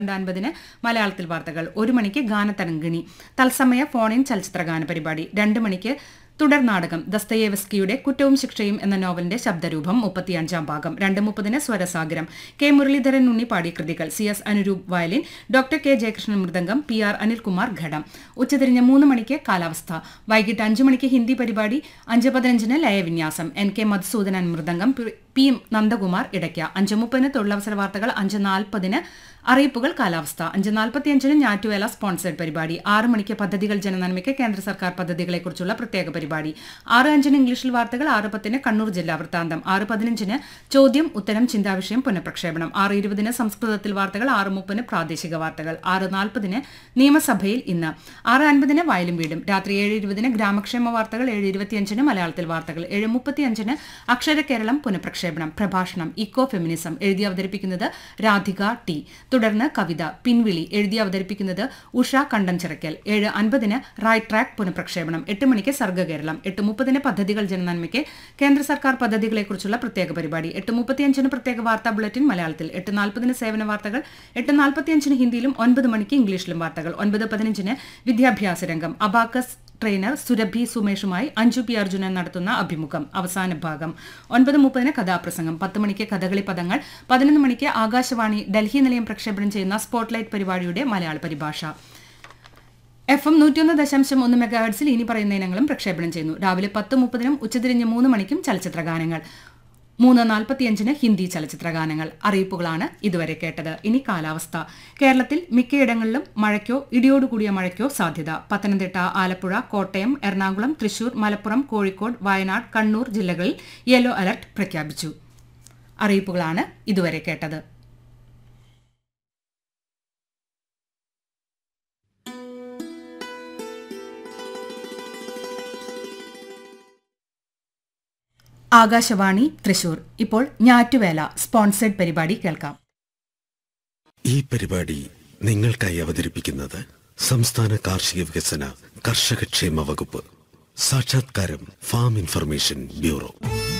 രണ്ട് അൻപതിന് മലയാളത്തിൽ വാർത്തകൾ ഒരു മണിക്ക് ഗാനതരംഗിണി തത്സമയ ഫോൺ ഇൻ ചലച്ചിത്ര ഗാന പരിപാടി രണ്ട് മണിക്ക് തുടർ നാടകം ദസ്തയേവസ്കിയുടെ കുറ്റവും ശിക്ഷയും എന്ന നോവലിന്റെ ശബ്ദരൂപം മുപ്പത്തിയഞ്ചാം ഭാഗം രണ്ട് മുപ്പതിന് സ്വരസാഗരം കെ മുരളീധരൻ ഉണ്ണി പാടിയ കൃതികൾ C S Anuroop violin doctor K Jayakrishnan mridangam P R Anilkumar ghatam ഉച്ചതിരിഞ്ഞ് മൂന്ന് മണിക്ക് കാലാവസ്ഥ വൈകിട്ട് അഞ്ച് മണിക്ക് ഹിന്ദി പരിപാടി അഞ്ച് പതിനഞ്ചിന് ലയവിന്യാസം N K Madhusoodanan mridangam P- P Nandakumar edakka അഞ്ച് മുപ്പതിന് തൊഴിലവസര വാർത്തകൾ അഞ്ച് നാൽപ്പതിന് അറിയിപ്പുകൾ കാലാവസ്ഥ അഞ്ച് നാൽപ്പത്തിയഞ്ചിന് ഞാറ്റുവേല സ്പോൺസേഡ് പരിപാടി ആറ് മണിക്ക് പദ്ധതികൾ ജനനന്മയ്ക്ക് കേന്ദ്ര സർക്കാർ പദ്ധതികളെക്കുറിച്ചുള്ള പ്രത്യേക പരിപാടി ആറ് അഞ്ചിന് ഇംഗ്ലീഷിൽ വാർത്തകൾ ആറ് പത്തിന് കണ്ണൂർ ജില്ലാ വൃത്താന്തം ആറ് പതിനഞ്ചിന് ചോദ്യം ഉത്തരം ചിന്താവിഷയം പുനഃപ്രക്ഷേപണം ആറ് ഇരുപതിന് സംസ്കൃതത്തിൽ വാർത്തകൾ ആറ് മുപ്പതിന് പ്രാദേശിക വാർത്തകൾ ആറ് നാൽപ്പതിന് നിയമസഭയിൽ ഇന്ന് ആറ് അൻപതിന് വയലും വീടും രാത്രി ഏഴ് ഇരുപതിന് ഗ്രാമക്ഷേമ വാർത്തകൾ ഏഴ് ഇരുപത്തിയഞ്ചിന് മലയാളത്തിൽ വാർത്തകൾ ഏഴ് മുപ്പത്തിയഞ്ചിന് അക്ഷര കേരളം പുനഃപ്രക്ഷേപണം പ്രഭാഷണം ഇക്കോ ഫെമിനിസം എഴുതി അവതരിപ്പിക്കുന്നത് രാധിക ടി തുടർന്ന് കവിത പിൻവിളി എഴുതി അവതരിപ്പിക്കുന്നത് ഉഷ കണ്ടംചിറക്കൽ ഏഴ് അൻപതിന് റൈറ്റ് ട്രാക്ക് പുനഃപ്രക്ഷേപണം എട്ട് മണിക്ക് സർഗ്ഗകേരളം എട്ട് മുപ്പതിന് പദ്ധതികൾ ജനനന്മയ്ക്ക് കേന്ദ്ര സർക്കാർ പദ്ധതികളെക്കുറിച്ചുള്ള പ്രത്യേക പരിപാടി എട്ട് മുപ്പത്തിയഞ്ചിന് പ്രത്യേക വാർത്താ ബുള്ളറ്റിൻ മലയാളത്തിൽ എട്ട് നാൽപ്പതിന് സേവന വാർത്തകൾ എട്ട് നാൽപ്പത്തിയഞ്ചിന് ഹിന്ദിയിലും ഒൻപത് മണിക്ക് ഇംഗ്ലീഷിലും വാർത്തകൾ ഒൻപത് പതിനഞ്ചിന് വിദ്യാഭ്യാസ രംഗം അബാക്കസ് ട്രെയിനർ സുരഭി സുമേഷുമായി അഞ്ജു പി അർജുനൻ നടത്തുന്ന അഭിമുഖം അവസാന ഭാഗം ഒൻപത് മുപ്പതിന് കഥാപ്രസംഗം പത്ത് മണിക്ക് കഥകളി പദങ്ങൾ പതിനൊന്ന് മണിക്ക് ആകാശവാണി ഡൽഹി നിലയം പ്രക്ഷേപണം ചെയ്യുന്ന സ്പോട്ട്ലൈറ്റ് പരിപാടിയുടെ മലയാള പരിഭാഷ എഫ് എം നൂറ്റിയൊന്ന് ദശാംശം ഒന്ന് മെഗാഹെഡ്സിൽ ഇനി പറയുന്ന ഇനങ്ങളും പ്രക്ഷേപണം ചെയ്യുന്നു രാവിലെ പത്ത് മുപ്പതിനും ഉച്ചതിരിഞ്ഞ് മൂന്ന് മണിക്കും ചലച്ചിത്ര ഗാനങ്ങൾ മൂന്ന് നാൽപ്പത്തിയഞ്ചിന് ഹിന്ദി ചലച്ചിത്ര ഗാനങ്ങൾ അറിയിപ്പുകളാണ് ഇതുവരെ കേട്ടത് ഇനി കാലാവസ്ഥ കേരളത്തിൽ മിക്കയിടങ്ങളിലും മഴയ്ക്കോ ഇടിയോടുകൂടിയ മഴയ്ക്കോ സാധ്യത പത്തനംതിട്ട ആലപ്പുഴ കോട്ടയം എറണാകുളം തൃശൂർ മലപ്പുറം കോഴിക്കോട് വയനാട് കണ്ണൂർ ജില്ലകളിൽ യെല്ലോ അലർട്ട് പ്രഖ്യാപിച്ചു അറിയിപ്പുകളാണ് ഇതുവരെ കേട്ടത് ആകാശവാണി തൃശൂർ ഇപ്പോൾ ഞാറ്റുവേല സ്പോൺസേഡ് പരിപാടി കേൾക്കാം ഈ പരിപാടി നിങ്ങൾക്കായി അവതരിപ്പിക്കുന്നത് സംസ്ഥാന കാർഷിക വികസന കർഷകക്ഷേമ വകുപ്പ് സാക്ഷാത്കാരം ഫാം ഇൻഫർമേഷൻ ബ്യൂറോ